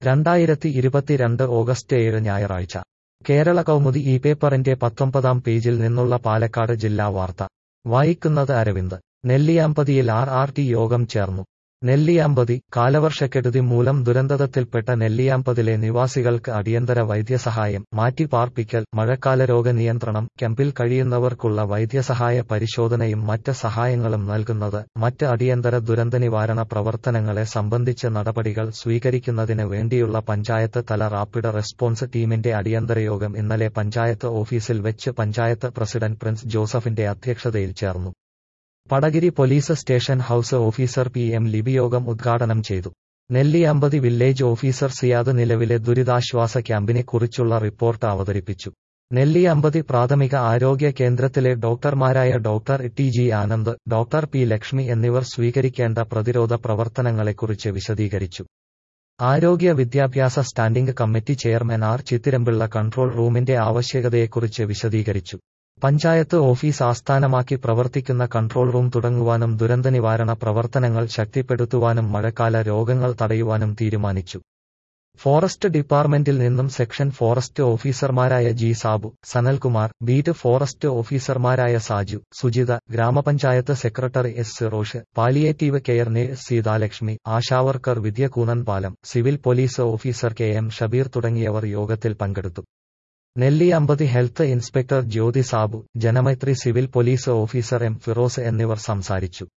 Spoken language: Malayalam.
രണ്ടായിരത്തി ഇരുപത്തിരണ്ട് ഓഗസ്റ്റ് ഏഴ് ഞായറാഴ്ച കേരള കൗമുദി ഈ പേപ്പറിന്റെ പത്തൊമ്പതാം പേജിൽ നിന്നുള്ള പാലക്കാട് ജില്ലാ വാർത്ത വായിക്കുന്നത് അരവിന്ദ് നെല്ലിയാമ്പതിയിൽ ആർ ആർ ടി യോഗം ചേർന്നു നെല്ലിയാമ്പതി കാലവർഷക്കെടുതി മൂലം ദുരന്തത്തിൽപ്പെട്ട നെല്ലിയാമ്പതിലെ നിവാസികൾക്ക് അടിയന്തര വൈദ്യസഹായം മാറ്റിപ്പാർപ്പിക്കൽ മഴക്കാല രോഗ നിയന്ത്രണം ക്യാമ്പിൽ കഴിയുന്നവർക്കുള്ള വൈദ്യസഹായ പരിശോധനയും മറ്റ് സഹായങ്ങളും നൽകുന്നത് മറ്റ് അടിയന്തര ദുരന്തനിവാരണ പ്രവർത്തനങ്ങളെ സംബന്ധിച്ച നടപടികൾ സ്വീകരിക്കുന്നതിന് വേണ്ടിയുള്ള പഞ്ചായത്ത് തല റാപ്പിഡ് റെസ്പോൺസ് ടീമിന്റെ അടിയന്തര യോഗം ഇന്നലെ പഞ്ചായത്ത് ഓഫീസിൽ വെച്ച് പഞ്ചായത്ത് പ്രസിഡന്റ് പ്രിൻസ് ജോസഫിന്റെ അധ്യക്ഷതയിൽ ചേർന്നു Padagiri police station house officer P M ലിബിയോഗം ഉദ്ഘാടനം ചെയ്തു നെല്ലിയാമ്പതി വില്ലേജ് ഓഫീസർ സിയാദ് നിലവിലെ ദുരിതാശ്വാസ ക്യാമ്പിനെ കുറിച്ചുള്ള റിപ്പോർട്ട് അവതരിപ്പിച്ചു നെല്ലിയാമ്പതി പ്രാഥമിക ആരോഗ്യ കേന്ദ്രത്തിലെ ഡോക്ടർമാരായ doctor T G Anand doctor P Lakshmi എന്നിവർ സ്വീകരിക്കേണ്ട പ്രതിരോധ പ്രവർത്തനങ്ങളെക്കുറിച്ച് വിശദീകരിച്ചു ആരോഗ്യ വിദ്യാഭ്യാസ സ്റ്റാൻഡിംഗ് കമ്മിറ്റി ചെയർമാൻ ആർ ചിത്തിരമ്പിള്ള കൺട്രോൾ റൂമിന്റെ ആവശ്യകതയെക്കുറിച്ച് വിശദീകരിച്ചു പഞ്ചായത്ത് ഓഫീസ് ആസ്ഥാനമാക്കി പ്രവർത്തിക്കുന്ന കൺട്രോൾ റൂം തുടങ്ങുവാനും ദുരന്തനിവാരണ പ്രവർത്തനങ്ങൾ ശക്തിപ്പെടുത്തുവാനും മഴക്കാല രോഗങ്ങൾ തടയുവാനും തീരുമാനിച്ചു ഫോറസ്റ്റ് ഡിപ്പാർട്ട്മെന്റിൽ നിന്നും സെക്ഷൻ ഫോറസ്റ്റ് ഓഫീസർമാരായ G Sabu Sanalkumar beat forest ഓഫീസർമാരായ Saju Sujitha grama panchayat secretary S Sirosh palliative care nurse Seethalakshmi ASHA worker Vidya Koonanpalam civil police officer K M Shabeer തുടങ്ങിയവർ യോഗത്തിൽ പങ്കെടുത്തു Nelliyampathy health inspector Jyothi Sabu Janamaithri civil police officer M Firoz എന്നിവർ സംസാരിച്ചു